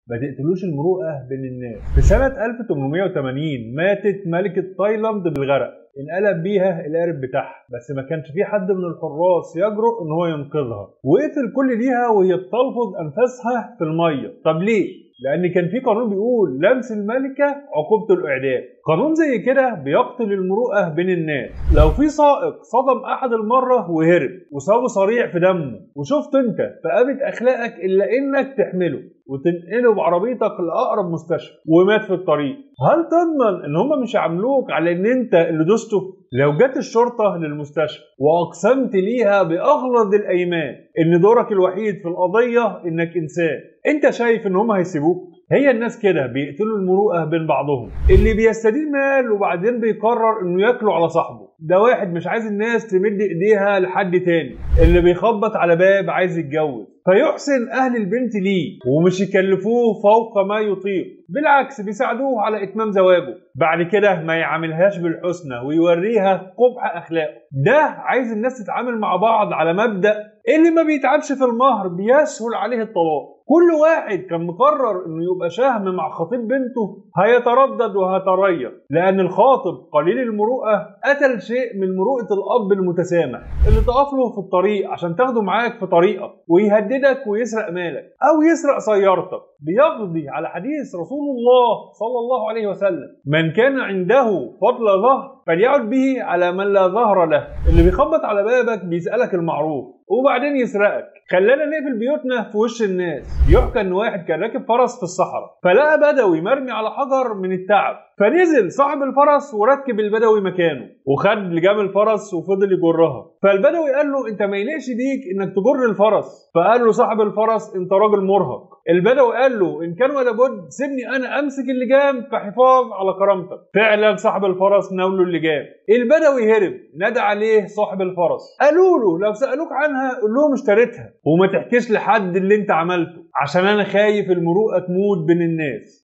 ما تقتلوش المروءه بين الناس في سنه 1880 ماتت ملكه تايلاند بالغرق انقلب بيها القارب بتاعها بس ما كانش في حد من الحراس يجرؤ ان هو ينقذها وقف الكل ليها وهي بتلفظ انفاسها في الميه طب ليه لان كان في قانون بيقول لمس الملكه عقوبته الاعدام قانون زي كده بيقتل المروءه بين الناس لو في سائق صدم احد المره وهرب وسابه صريع في دمه وشفت انت فقامت اخلاقك الا انك تحمله وتنقله بعربيتك لاقرب مستشفى ومات في الطريق هل تضمن ان هم مش هيعاملوك على ان انت اللي دوسته لو جت الشرطه للمستشفى واقسمت ليها باغلظ الايمان ان دورك الوحيد في القضيه انك انسان انت شايف ان هم هيسيبوك هي الناس كده بيقتلوا المروءه بين بعضهم اللي بيستدين مال وبعدين بيقرر انه ياكله على صاحبه ده واحد مش عايز الناس تمد ايديها لحد تاني اللي بيخبط على باب عايز يتجوز فيحسن اهل البنت ليه ومش يكلفوه فوق ما يطيق بالعكس بيساعدوه على اتمام زواجه بعد كده ما يعاملهاش بالحسنى ويوريها قبح اخلاقه ده عايز الناس تتعامل مع بعض على مبدا اللي ما بيتعبش في المهر بيسهل عليه الطلاق كل واحد كان مقرر انه يبقى شهم مع خطيب بنته هيتردد وهيتريث لان الخاطب قليل المروءه قتل شيء من مروءه الاب المتسامح اللي تقف له في الطريق عشان تاخده معاك في طريقك ويهددك ويسرق مالك او يسرق سيارتك بيقضي على حديث رسول الله صلى الله عليه وسلم من كان عنده فضل ظهر فليعد به على من لا ظهر له اللي بيخبط على بابك بيسألك المعروف وبعدين يسرقك خلانا نقفل بيوتنا في وش الناس يحكى ان واحد كان راكب فرس في الصحراء فلقى بدوي مرمي على حجر من التعب فنزل صاحب الفرس وركب البدوي مكانه وخد لجام الفرس وفضل يجرها فالبدوي قال له انت ما يليقش بيك انك تجر الفرس فقال له صاحب الفرس انت راجل مرهق البدوي قال له ان كان ولا بد سيبني انا امسك اللجام كحفاظ على كرامتك فعلا صاحب الفرس ناوله اللجام البدوي هرب نادى عليه صاحب الفرس قالوا له لو سالوك عنها قول لهم اشتريتها وما تحكيش لحد اللي انت عملته عشان انا خايف المروءه تموت بين الناس